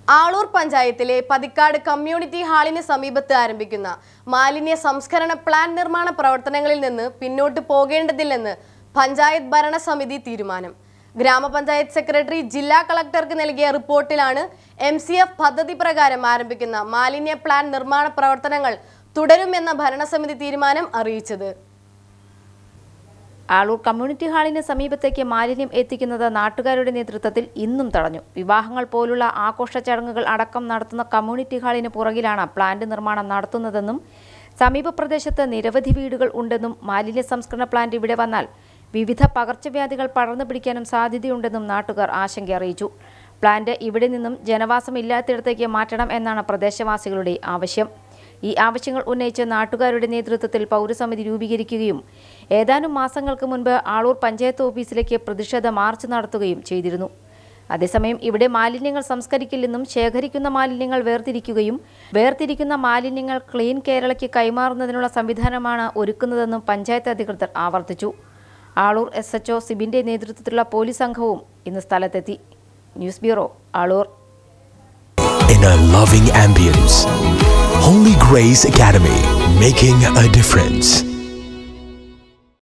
ആളൂർ പഞ്ചായത്തിലെ പതിക്കാട് കമ്മ്യൂണിറ്റി ഹാളിന് സമീപത്ത് ആരംഭിക്കുന്ന മാലിന്യ സംസ്കരണ പ്ലാൻ നിർമ്മാണ പ്രവർത്തനങ്ങളിൽ നിന്ന് പിന്നോട്ട് പോകേണ്ടതില്ലെന്ന് പഞ്ചായത്ത് ഭരണസമിതി തീരുമാനം ഗ്രാമപഞ്ചായത്ത് സെക്രട്ടറി ജില്ലാ കളക്ടർക്ക് നൽകിയ റിപ്പോർട്ടിലാണ് എം സി എഫ് പദ്ധതി പ്രകാരം ആരംഭിക്കുന്ന മാലിന്യ പ്ലാൻ നിർമ്മാണ പ്രവർത്തനങ്ങൾ തുടരുമെന്ന ഭരണസമിതി തീരുമാനം അറിയിച്ചത് ആളൂർ കമ്മ്യൂണിറ്റി ഹാളിന് സമീപത്തേക്ക് മാലിന്യം എത്തിക്കുന്നത് നാട്ടുകാരുടെ നേതൃത്വത്തിൽ ഇന്നും തടഞ്ഞു വിവാഹങ്ങൾ പോലുള്ള ആഘോഷ ചടങ്ങുകൾ അടക്കം നടത്തുന്ന കമ്മ്യൂണിറ്റി ഹാളിന് പുറകിലാണ് പ്ലാന്റ് നിർമ്മാണം നടത്തുന്നതെന്നും സമീപ പ്രദേശത്ത് നിരവധി വീടുകൾ ഉണ്ടെന്നും മാലിന്യ സംസ്കരണ പ്ലാന്റ് ഇവിടെ വന്നാൽ വിവിധ പകർച്ചവ്യാധികൾ പടർന്നു പിടിക്കാനും സാധ്യതയുണ്ടെന്നും നാട്ടുകാർ ആശങ്ക അറിയിച്ചു പ്ലാന്റ് ഇവിടെ നിന്നും ജനവാസമില്ലാത്തിടത്തേക്ക് മാറ്റണം എന്നാണ് പ്രദേശവാസികളുടെ ആവശ്യം ഈ ആവശ്യങ്ങൾ ഉന്നയിച്ച് നാട്ടുകാരുടെ നേതൃത്വത്തിൽ പൗരസമിതി രൂപീകരിക്കുകയും ഏതാനും മാസങ്ങൾക്ക് മുൻപ് ആളൂർ പഞ്ചായത്ത് ഓഫീസിലേക്ക് പ്രതിഷേധ മാർച്ച് നടത്തുകയും ചെയ്തിരുന്നു അതേസമയം ഇവിടെ മാലിന്യങ്ങൾ സംസ്കരിക്കില്ലെന്നും ശേഖരിക്കുന്ന മാലിന്യങ്ങൾ വേർതിരിക്കുകയും വേർതിരിക്കുന്ന മാലിന്യങ്ങൾ ക്ലീൻ കേരളയ്ക്ക് കൈമാറുന്നതിനുള്ള സംവിധാനമാണ് ഒരുക്കുന്നതെന്നും പഞ്ചായത്ത് അധികൃതർ ആവർത്തിച്ചു ആളൂർ എസ് എച്ച് സിബിന്റെ നേതൃത്വത്തിലുള്ള പോലീസ് സംഘവും ഇന്ന് സ്ഥലത്തെത്തി news bureau Aloor in a loving ambience. Holy Grace Academy, making a difference.